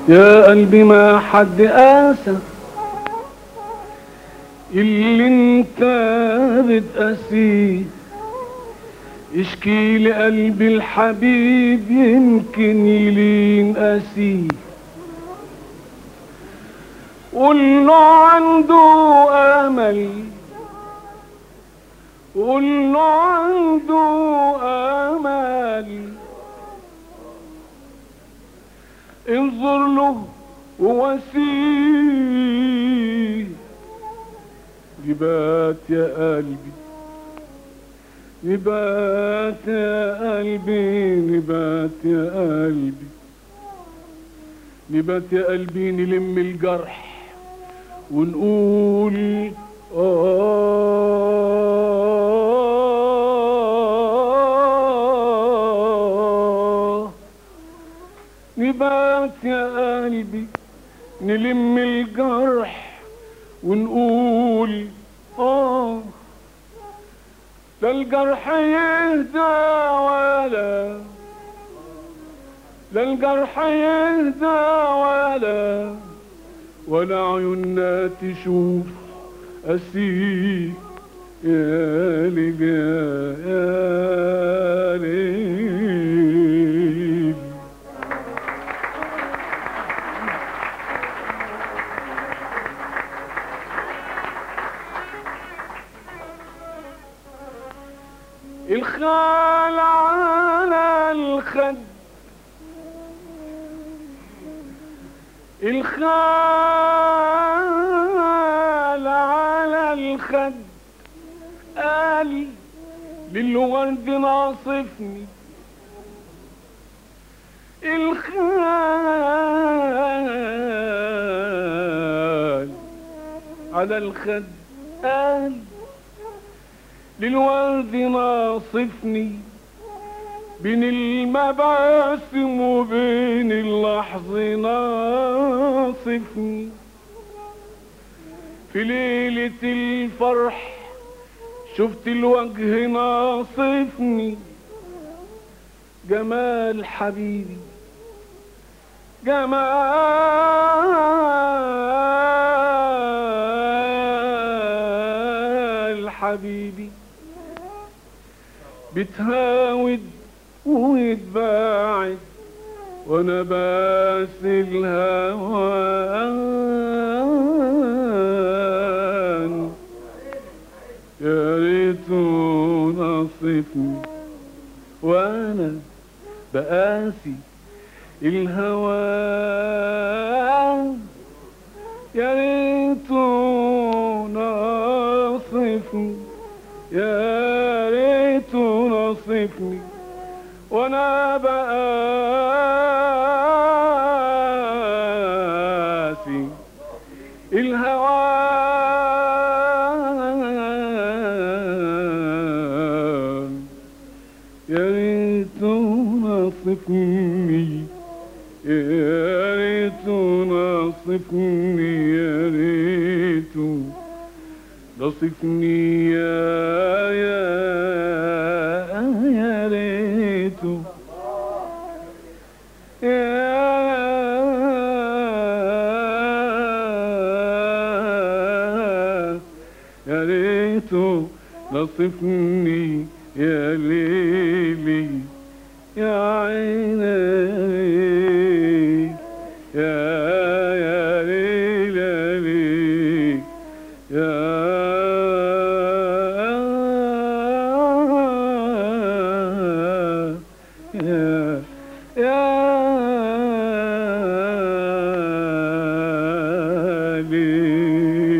يا قلبي ما حد قاسى اللي انت بتقاسيه اشكي لقلبي الحبيب يمكن يلين قاسيه قول له عنده امل قول له عنده امل انظر له وواسيه نبات يا قلبي نبات يا قلبي نبات يا قلبي نبات يا قلبي نلم الجرح ونقول آه نبات يا قلبي نلم الجرح ونقول آه لا الجرح يهدى ولا لا الجرح يهدى ولا ولا عيوننا تشوف أسير يا ليل يا ليل الخال على الخد الخال على الخد قال للورد ناصفني الخال على الخد قال للورد ناصفني بين المباسم وبين اللحظ ناصفني في ليلة الفرح شفت الوجه ناصفني جمال حبيبي جمال حبيبي بتهاود ويتباعد وانا باس الهوان يا ريته نصفني وانا بقاسي الهوان يا ريته نصفني يا ريته نصفني وانا بقاسي الهوان يا ريت نصفني يا ريت نصفني يا ريت نصفني يا يا يا ريت يا يا ريت نصفني يا ليلي يا عيني يا يا ليل يا ليل يا يا يا